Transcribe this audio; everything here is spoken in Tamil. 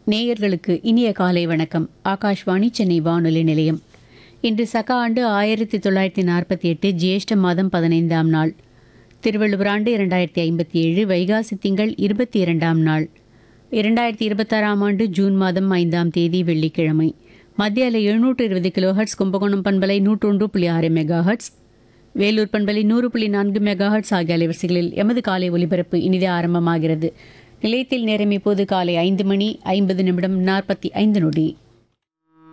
நேயர்களுக்கு இனிய காலை வணக்கம் ஆகாஷ்வாணி சென்னை வானொலி நிலையம் இன்று சக ஆண்டு ஆயிரத்தி தொள்ளாயிரத்தி நாற்பத்தி எட்டு ஜேஷ்ட மாதம் பதினைந்தாம் நாள் திருவள்ளுவர் ஆண்டு இரண்டாயிரத்தி ஐம்பத்தி ஏழு வைகாசி திங்கள் இருபத்தி இரண்டாம் நாள் இரண்டாயிரத்தி இருபத்தாறாம் ஆண்டு ஜூன் மாதம் ஐந்தாம் தேதி வெள்ளிக்கிழமை மத்திய அலை எழுநூற்று இருபது கிலோஹர்ட்ஸ் கும்பகோணம் பண்பலை நூற்றொன்று புள்ளி ஆறு மெகா ஹர்ட்ஸ் வேலூர் பண்பலை நூறு புள்ளி நான்கு மெகா ஹர்ட்ஸ் ஆகிய அலைவரிசைகளில் எமது காலை ஒலிபரப்பு இனிதே ஆரம்பமாகிறது நிலையத்தில் நேரம் இப்போது காலை ஐந்து மணி ஐம்பது நிமிடம் நாற்பத்தி ஐந்து நொடி